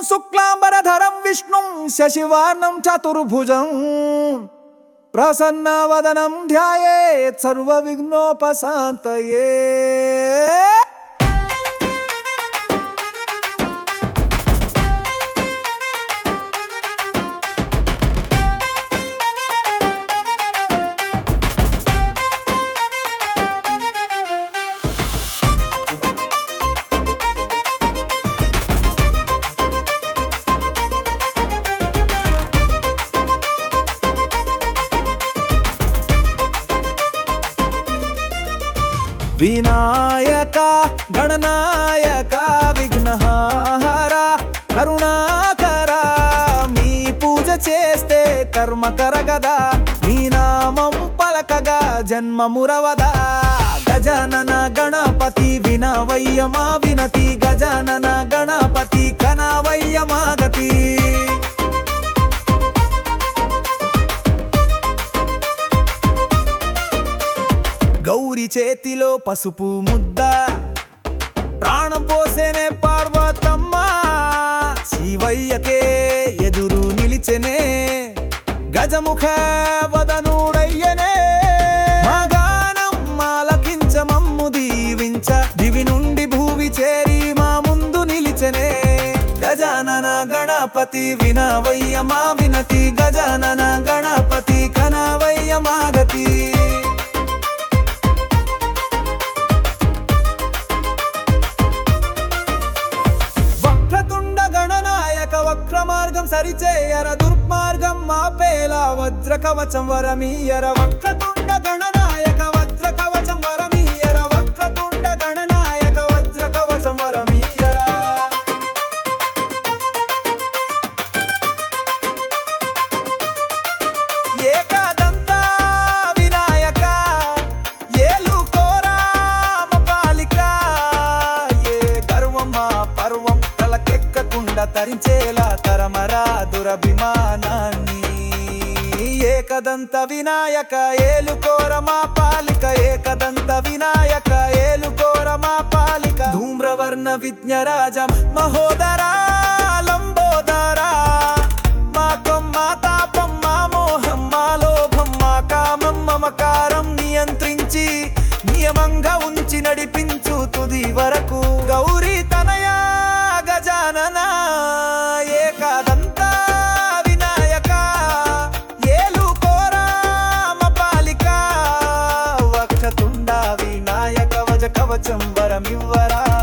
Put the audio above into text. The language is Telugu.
శుక్లాంబరధరం విష్ణుం శశివర్ణం చతుర్భుజం ప్రసన్నవదనం ధ్యాయేత్ సర్వ విఘ్నోపశాంతయే వినాయక గణనాయక విఘ్నహార కరుణాకర మీ పూజ చేస్తే కర్మ కరగదా మీ నామం పలకగా జన్మ మురవదా గజానన గణపతి వినవయ్య మా వినతి గజానన గణపతి కనవయ్య మాగతి గౌరి చేతిలో పసుపు ముద్ద ప్రాణం పోసేనే పార్వతమ్మ శివయ్యకే ఎదురు నిలిచెనే గజముఖ వదనుడయ్యనే మా గానం మాలకించ మమ్ము దీవించ దివి నుండి భూవి చేరి మా ముందు నిలిచెనే గజానన గణపతి వినవయ్య మా వినతి గజానన గణపతి కనవయ్య మాగతి వక్రతుండ గణనాయక వక్ర మార్గం సరిచేయర దుర్మార్గం మాపేల వజ్ర కవచం వరమీయర వక్రతుండ గణనాయక వజ్ర కవచం వరమీయర వక్రతుండ గణనాయక వజ్ర కవచం వరమీయర ఏకదంత వినాయక ఏలుకోరా పాలిక ఏ గర్వమా పర్వం తలకెక్కకుండా తరించేలా తరమరా దురభిమానాన్ని ఏకదంత వినాయక ఏలుకోర మా పాలిక ఏకదంత వినాయక ఏలుకోర మా పాలిక ధూమ్రవర్ణ విజ్ఞరాజ మహోదరా లంబోదరా మా కొమ్మ తాపం మా మోహం మా లోభం మా కామం మమకారం నియంత్రించి నియమంగా ఉంచి నడిపించు తుది వరకు గౌరీ తనయా గజానన ఏకాదంత వినాయక ఏలు కోరామ పాలిక వక్షతుండ వినాయక వజ కవచం వరమివ్వరా